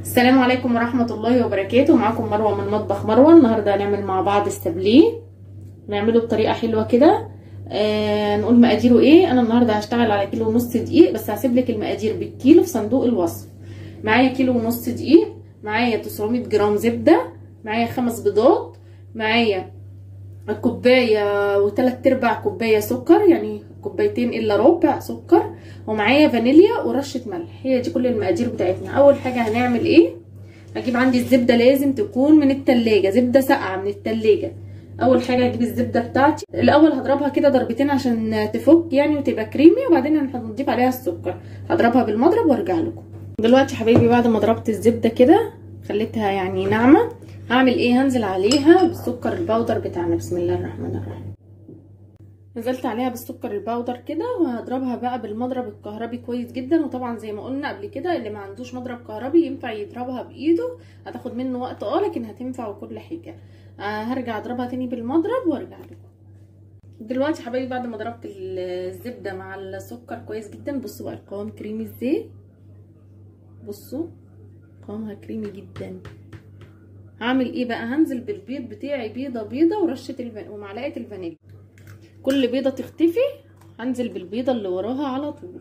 السلام عليكم ورحمة الله وبركاته معاكم مروة من مطبخ مروة النهاردة هنعمل مع بعض استبليه نعمله بطريقة حلوة كده آه نقول مقاديره ايه انا النهاردة هشتغل على كيلو ونص دقيق بس هسيب لك المقادير بالكيلو في صندوق الوصف معايا كيلو ونص دقيق معايا 900 جرام زبدة معايا خمس بيضات معايا كوباية وتلات ارباع كوباية سكر يعني كوبايتين الا ربع سكر ومعايا فانيليا ورشة ملح هي دي كل المقادير بتاعتنا اول حاجة هنعمل ايه هجيب عندي الزبدة لازم تكون من التلاجة زبدة ساقعة من التلاجة اول حاجة هجيب الزبدة بتاعتي الاول هضربها كده ضربتين عشان تفك يعني وتبقى كريمي وبعدين هنضيف عليها السكر هضربها بالمضرب وارجع لكم دلوقتي حبايبي بعد ما ضربت الزبدة كده خليتها يعني ناعمة هعمل ايه هنزل عليها بالسكر البودر بتاعنا بسم الله الرحمن الرحيم نزلت عليها بالسكر البودر كده وهضربها بقى بالمضرب الكهربي كويس جدا وطبعا زي ما قلنا قبل كده اللي ما عندوش مضرب كهربي ينفع يضربها بايده هتاخد منه وقت اه لكن هتنفع وكل حاجه آه هرجع اضربها تاني بالمضرب وارجع لكم دلوقتي حبايبي بعد ما ضربت الزبده مع السكر كويس جدا بصوا بقى القوام كريمي ازاي بصوا قوامها كريمي جدا هعمل ايه بقى هنزل بالبيض بتاعي بيضه بيضه ورشه الفانيليا ومعلقه الفانيليا كل بيضه تختفي هنزل بالبيضه اللي وراها على طول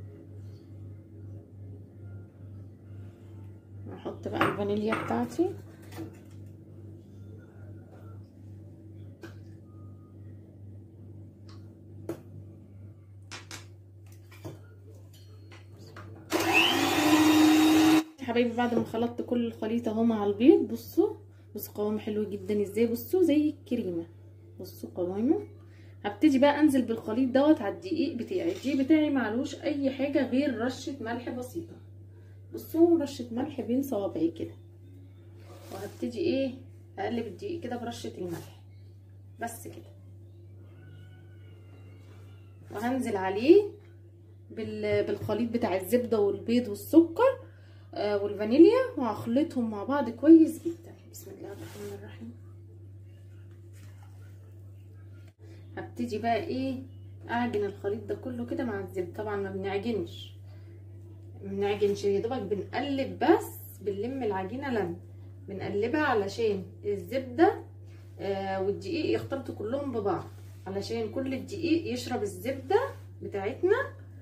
هحط بقى الفانيليا بتاعتي حبايبي بعد ما خلطت كل الخليط اهو مع البيض بصوا بصوا قوامه حلو جدا ازاي بصوا زي الكريمه بصوا قوامه هبتدي بقى انزل بالخليط دوت على الدقيق بتاعي الدقيق بتاعي معلوش اي حاجه غير رشه ملح بسيطه بصوا رشه ملح بين صوابعي كده وهبتدي ايه اقلب الدقيق كده برشه الملح بس كده وهنزل عليه بالخليط بتاع الزبده والبيض والسكر آه والفانيليا وهخلطهم مع بعض كويس جدا بسم الله الرحمن الرحيم هبتدي بقى ايه اعجن الخليط ده كله كده مع الزبده طبعا ما بنعجنش ما بنعجنش يا دوبك بنقلب بس بنلم العجينه لم بنقلبها علشان الزبده آه والدقيق يختلطوا كلهم ببعض علشان كل الدقيق يشرب الزبده بتاعتنا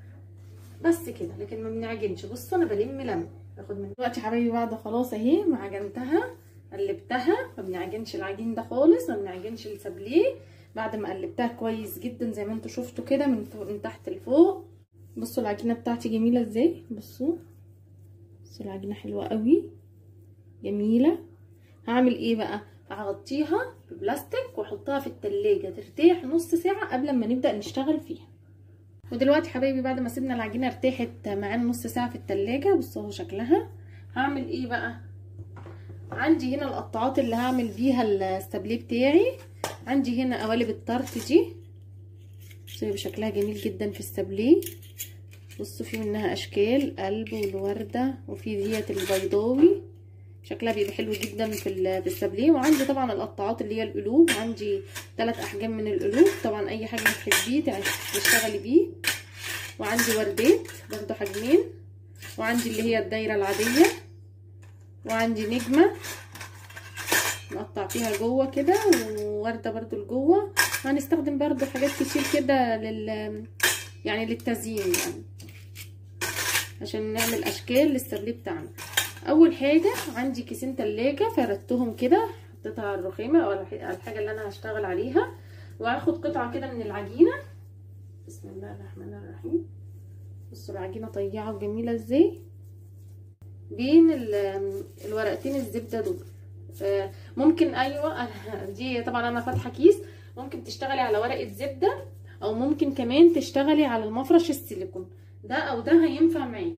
بس كده لكن ما بنعجنش بصوا انا بلم لم باخد من دلوقتي حبايبي بعد خلاص اهي ما عجنتها قلبتها ما بنعجنش العجين ده خالص ما بنعجنش السابليه بعد ما قلبتها كويس جدا زي ما انتوا شفتوا كده من فوق من تحت لفوق بصوا العجينه بتاعتي جميله ازاي بصوا بصوا العجينه حلوه قوي جميله هعمل ايه بقى هغطيها ببلاستيك واحطها في التلاجة ترتاح نص ساعه قبل ما نبدا نشتغل فيها ودلوقتي حبايبي بعد ما سيبنا العجينه ارتاحت معانا نص ساعه في التلاجة بصوا شكلها هعمل ايه بقى عندي هنا القطاعات اللي هعمل بيها الستابليه بتاعي عندي هنا قوالب الطرف دي بصوا شكلها جميل جدا في الستابليه بصوا في منها اشكال قلب والورده وفي ديت البيضاوي شكلها بيبقى حلو جدا في السابليه وعندي طبعا القطاعات اللي هي القلوب عندي ثلاث احجام من القلوب طبعا اي حاجه تحبيه تشتغلي بيه وعندي وردات برضو حجمين وعندي اللي هي الدايره العاديه وعندي نجمه نقطع فيها جوه كده وورده برضو لجوه هنستخدم برضو حاجات كتير كده لل يعني للتزيين يعني عشان نعمل اشكال للسابليه بتاعنا اول حاجه عندي كيسين تلاجة فردتهم كده حطيتها على الرخامه او الحاجه اللي انا هشتغل عليها وهاخد قطعه كده من العجينه بسم الله الرحمن الرحيم بصوا العجينه طيعه وجميله ازاي بين الورقتين الزبده دول ممكن ايوه دي طبعا انا فاتحه كيس ممكن تشتغلي على ورقه زبده او ممكن كمان تشتغلي على المفرش السيليكون ده او ده هينفع معاكي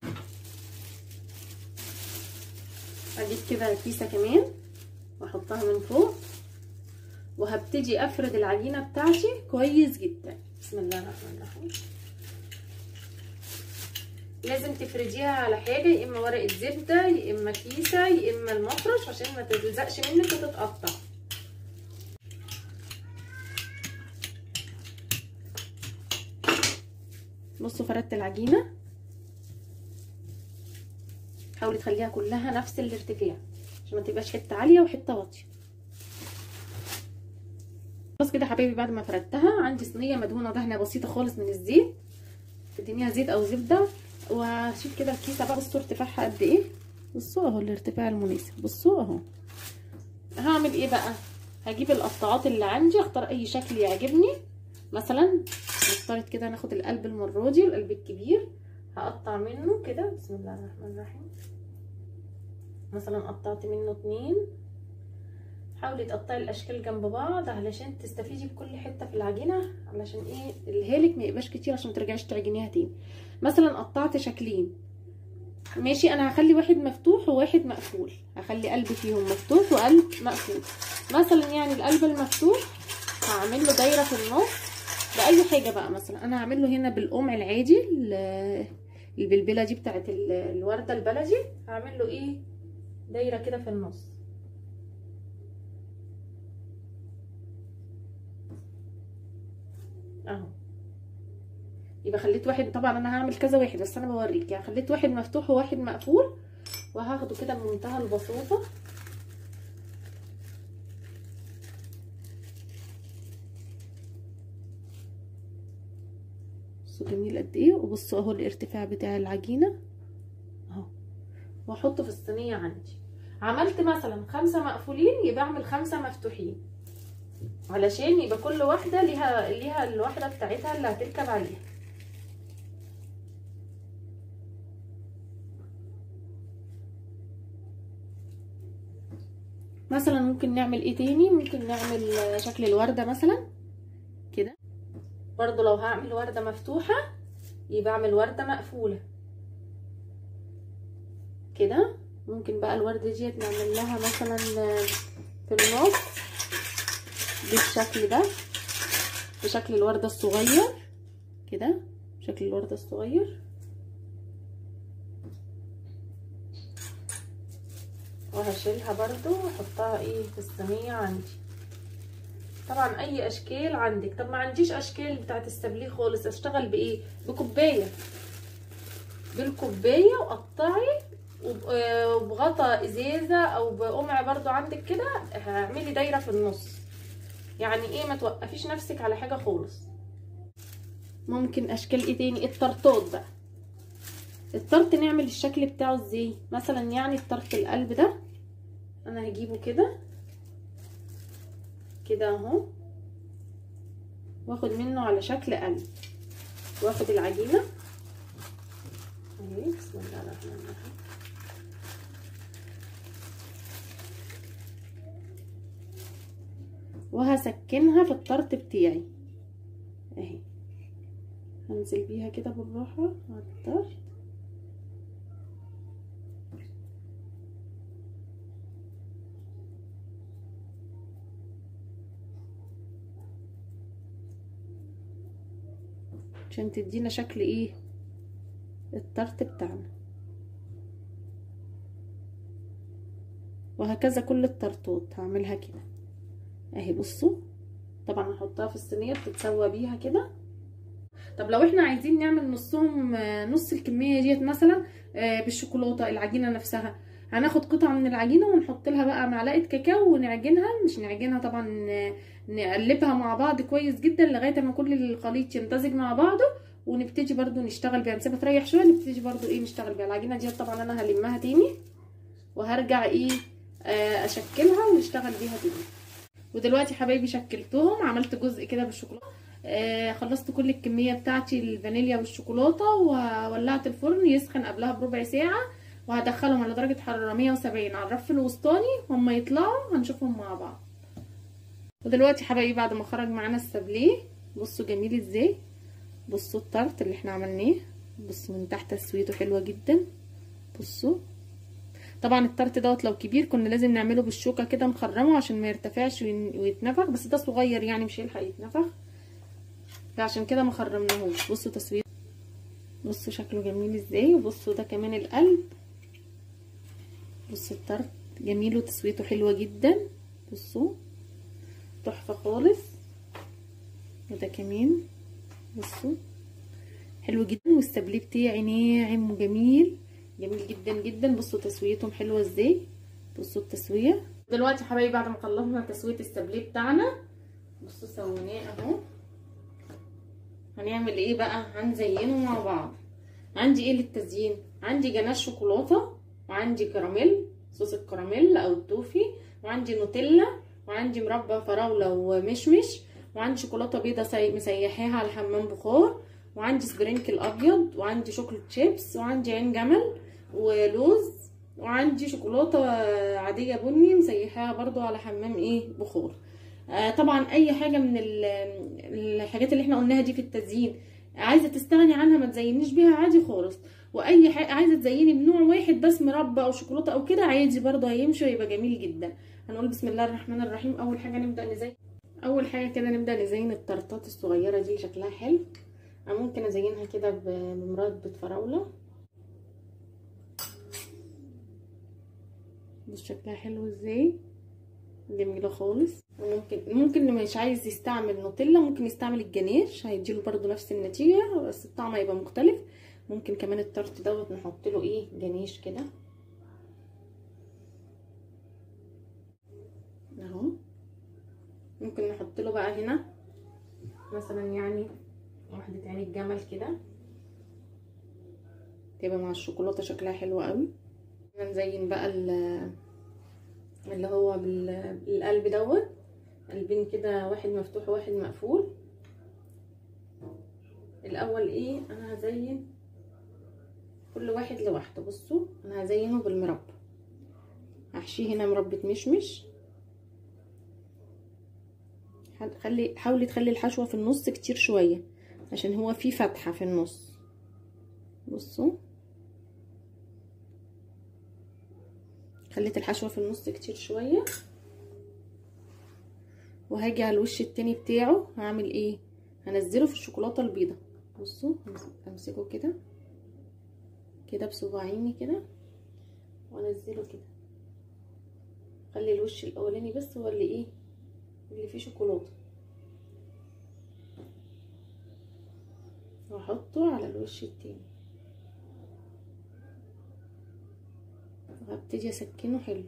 اجيب كده كيسه كمان واحطها من فوق وهبتدي افرد العجينه بتاعتي كويس جدا بسم الله الرحمن الرحيم لازم تفرديها على حاجه يا اما ورقه زبده يا اما كيسه يا اما المفرش عشان ما تلزقش منك وتتقطع بصوا فردت العجينه حاولي تخليها كلها نفس الارتفاع عشان ما تبقاش حته عاليه وحته واطيه خلاص كده حبايبي بعد ما فردتها عندي صينيه مدهونه دهنه بسيطه خالص من الزيت تدينيها زيت او زبده وهشيل كده الكيسه بقى بصوا ارتفاعها قد ايه بصوا اهو الارتفاع المناسب بصوا اهو هعمل ايه بقى هجيب القطاعات اللي عندي اختار اي شكل يعجبني مثلا نفترض كده ناخد القلب المره دي القلب الكبير هقطع منه كده بسم الله الرحمن الرحيم مثلا قطعت منه اتنين حاولي تقطعي الاشكال جنب بعض علشان تستفيدي بكل حته في العجينه علشان ايه الهالك ما يبقاش كتير عشان ما ترجعيش تعجنيها تاني مثلا قطعت شكلين ماشي انا هخلي واحد مفتوح وواحد مقفول هخلي قلب فيهم مفتوح وقلب مقفول مثلا يعني القلب المفتوح هعمل له دايره في النص باي حاجه بقى مثلا انا هعمل له هنا بالقمع العادي البلبله دي بتاعت الورده البلدي هعمل له ايه دايره كده في النص اهو يبقى خليت واحد طبعا انا هعمل كذا واحد بس انا بوريك يعني خليت واحد مفتوح وواحد مقفول وهاخده كده بمنتهى البساطه بصوا جميل قد ايه وبصوا اهو الارتفاع بتاع العجينه اهو واحطه في الصينيه عندي عملت مثلا خمسه مقفولين يبقى اعمل خمسه مفتوحين علشان يبقى كل واحده ليها ليها الواحده بتاعتها اللي هتركب عليها مثلا ممكن نعمل ايه تاني ممكن نعمل شكل الورده مثلا كده برضو لو هعمل ورده مفتوحه يبقى اعمل ورده مقفوله كده ممكن بقى الورده ديت نعمل لها مثلا في النص بالشكل ده بشكل الوردة الصغير كده شكل الوردة الصغير وهشيلها برضو واحطها ايه في الصينية عندي طبعا اي اشكال عندك طب ما عنديش اشكال بتاعت السبليه خالص اشتغل بايه بكوباية بالكوباية وقطعي وبغطا ازازة او بقمع برضو عندك كده هعملي دايرة في النص يعني ايه ما توقفيش نفسك على حاجه خالص ممكن اشكال ايه تاني الطرطات بقى الطرط نعمل الشكل بتاعه ازاي مثلا يعني الطرط القلب ده انا هجيبه كده كده اهو واخد منه على شكل قلب واخد العجينه اهي بسم الله الرحمن الرحيم وهسكنها في الطرط بتاعي اهي هنزل بيها كده بالراحة على الطرط عشان تدينا شكل ايه الطرط بتاعنا وهكذا كل الطرطات هعملها كده اهي بصوا طبعا هحطها في الصينيه بتتسوى بيها كده طب لو احنا عايزين نعمل نصهم نص الكميه ديت مثلا بالشوكولاته العجينه نفسها هناخد قطعه من العجينه ونحط لها بقى معلقه كاكاو ونعجنها مش نعجنها طبعا نقلبها مع بعض كويس جدا لغايه ما كل الخليط يمتزج مع بعضه ونبتدي برده نشتغل بيها نسيبها تريح شويه نبتدي برده ايه نشتغل بيها العجينه ديت طبعا انا هلمها تاني وهرجع ايه اشكلها ونشتغل بيها تاني ودلوقتي حبايبي شكلتهم عملت جزء كده بالشوكولاته آه خلصت كل الكميه بتاعتي الفانيليا والشوكولاته وولعت الفرن يسخن قبلها بربع ساعه وهدخلهم على درجه حراره 170 على الرف الوسطاني هما يطلعوا هنشوفهم مع بعض ودلوقتي حبايبي بعد ما خرج معانا السابليه بصوا جميل ازاي بصوا الطرط اللي احنا عملناه بصوا من تحت تسويته حلوه جدا بصوا طبعا الطرت دوت لو كبير كنا لازم نعمله بالشوكه كده نخرمه عشان ما يرتفعش ويتنفخ بس ده صغير يعني مش هيلحق يتنفخ فعشان كده ما خرمناهوش بصوا تسويه بصوا شكله جميل ازاي وبصوا ده كمان القلب بصوا الطرت جميل وتسويته حلوه جدا بصوا تحفه خالص وده كمان بصوا حلو جدا والسبليه بتاعي ناعم وجميل جميل جدا جدا بصوا تسويتهم حلوه ازاي بصوا التسويه دلوقتي حبايبي بعد ما خلصنا تسويه السابليه بتاعنا بصوا سويناه اهو هنعمل ايه بقى هنزينه مع بعض عندي ايه للتزيين عندي جناش شوكولاته وعندي كراميل صوص الكراميل او التوفي وعندي نوتيلا وعندي مربى فراوله ومشمش وعندي شوكولاته بيضه مسيحاها على حمام بخار وعندي سبرينكل ابيض وعندي شوكولاته شيبس وعندي عين جمل ولوز وعندي شوكولاته عاديه بني مسيحاها برضو على حمام ايه بخار آه طبعا اي حاجه من الحاجات اللي احنا قلناها دي في التزيين عايزه تستغني عنها ما تزينيش بيها عادي خالص واي حاجه عايزه تزيني بنوع واحد بس مربى او شوكولاته او كده عادي برضو هيمشي ويبقى جميل جدا هنقول بسم الله الرحمن الرحيم اول حاجه نبدا نزين اول حاجه كده نبدا نزين التارتات الصغيره دي شكلها حلو انا ممكن ازينها كده بمربى فراوله بص شكلها حلو ازاي جميله خالص ممكن ممكن اللي مش عايز يستعمل نوتيلا ممكن يستعمل الجناش هيديله برضو نفس النتيجه بس الطعم هيبقى مختلف ممكن كمان التارت دوت نحط له ايه جناش كده اهو ممكن نحط له بقى هنا مثلا يعني واحده عين الجمل كده تبقى مع الشوكولاته شكلها حلو قوي نزين بقى اللي هو بالقلب دوت قلبين كده واحد مفتوح وواحد مقفول الاول ايه انا هزين كل واحد لوحده بصوا انا هزينه بالمربى هحشيه هنا مربى مشمش خلي حاولي تخلي الحشوه في النص كتير شويه عشان هو فيه فتحه في النص بصوا خليت الحشوه في النص كتير شويه وهاجي على الوش التاني بتاعه هعمل ايه هنزله في الشوكولاته البيضه بصوا امسكه كده كده بصباعيني كده وانزله كده خلي الوش الاولاني بس هو اللي ايه اللي فيه شوكولاته واحطه على الوش التاني وهبتدي اسكنه حلو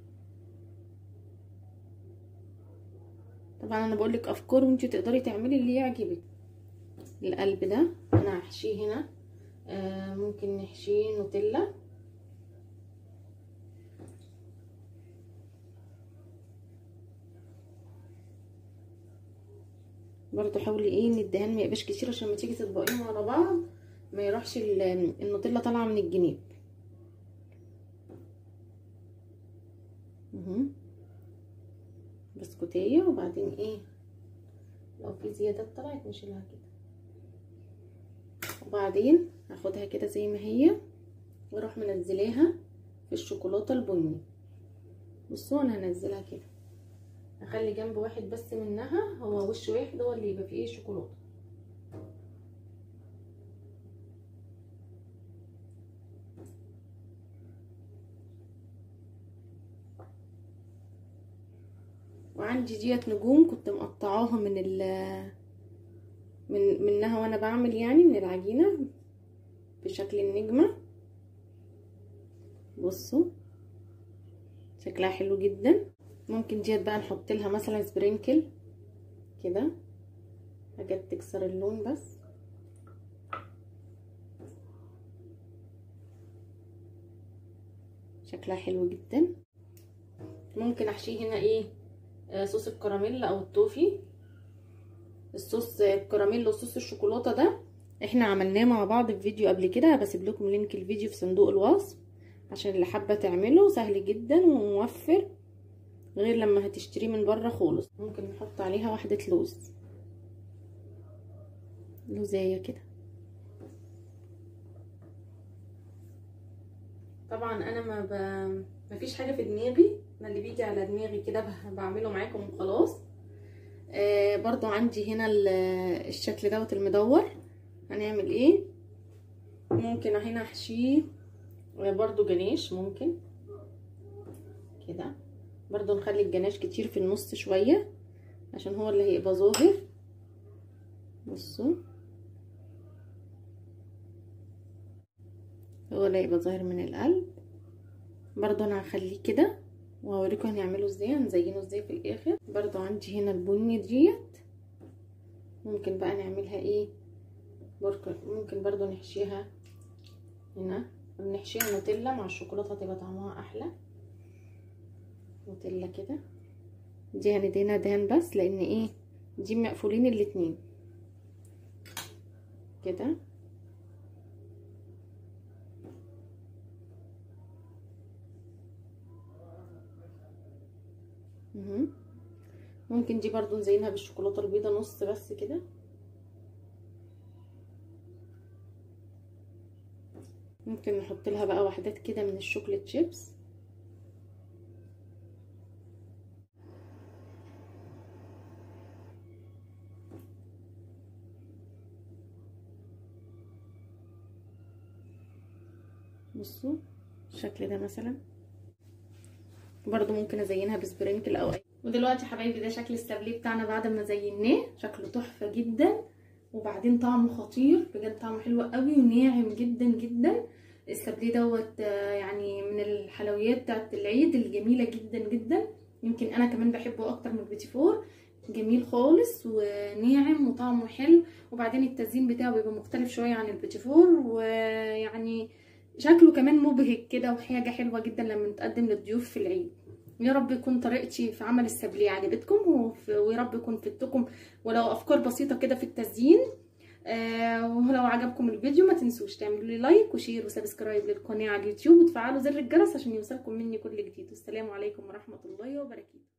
طبعا انا بقولك افكار وانتي تقدري تعملي اللي يعجبك القلب ده انا هحشيه هنا آه ممكن نحشيه نوتيلا برضو حاولي ايه ان الدهان ما يبقاش كتير عشان لما تيجي تطبقيهم على بعض ما يروحش النوتيلا طالعه من الجناب اهو بسكوتيه وبعدين ايه لو في زيادات طلعت نشيلها كده وبعدين هاخدها كده زي ما هي واروح منزلاها في الشوكولاته البني بصوا انا هنزلها كده اخلي جنب واحد بس منها هو وش واحد هو اللي يبقى فيه شوكولاته وعندي ديت نجوم كنت مقطعاها من ال من منها وانا بعمل يعني من العجينه بشكل النجمه بصوا شكلها حلو جدا ممكن ديت بقى نحط لها مثلا سبرينكل كده حاجات تكسر اللون بس شكلها حلو جدا ممكن احشيه هنا ايه آه صوص الكراميل او التوفي الصوص الكراميل وصوص الشوكولاته ده احنا عملناه مع بعض في فيديو قبل كده بسيب لكم لينك الفيديو في صندوق الوصف عشان اللي حابه تعمله سهل جدا وموفر غير لما هتشتريه من بره خالص ممكن نحط عليها واحده لوز لوزايه كده طبعا انا ما ب... ما فيش حاجه في دماغي انا اللي بيجي على دماغي كده بعمله معاكم وخلاص آه برضو عندي هنا الشكل دوت المدور هنعمل ايه ممكن هنا احشيه برضو جناش ممكن كده برضو نخلي الجناش كتير في النص شوية عشان هو اللي هيبقى ظاهر بصوا ولا يبقى ظاهر من القلب برضو انا هخليه كده وهوريكم هنعمله ازاي هنزينه ازاي في الاخر برضو عندي هنا البني ديت ممكن بقى نعملها ايه ممكن برضو نحشيها هنا بنحشيها نوتيلا مع الشوكولاته هتبقى طعمها احلى نوتيلا كده دي هندهنها دهان بس لان ايه دي مقفولين الاتنين كده ممكن دي برضو نزينها بالشوكولاته البيضه نص بس كده ممكن نحط لها بقى وحدات كده من الشوكليت شيبس بصوا الشكل ده مثلا برضو ممكن ازينها بسبرينكل او اي ودلوقتي حبايبي ده شكل السابليه بتاعنا بعد ما زيناه شكله تحفه جدا وبعدين طعمه خطير بجد طعمه حلو قوي وناعم جدا جدا السابليه دوت يعني من الحلويات بتاعت العيد الجميله جدا جدا يمكن انا كمان بحبه اكتر من البيتي فور جميل خالص وناعم وطعمه حلو وبعدين التزيين بتاعه بيبقى مختلف شويه عن البيتي فور ويعني شكله كمان مبهج كده وحاجه حلوه جدا لما نتقدم للضيوف في العيد يا رب يكون طريقتي في عمل السابليه عجبتكم ويا رب يكون فدتكم ولو افكار بسيطه كده في التزيين آه ولو عجبكم الفيديو ما تنسوش تعملوا لي لايك وشير وسبسكرايب للقناه على اليوتيوب وتفعلوا زر الجرس عشان يوصلكم مني كل جديد والسلام عليكم ورحمه الله وبركاته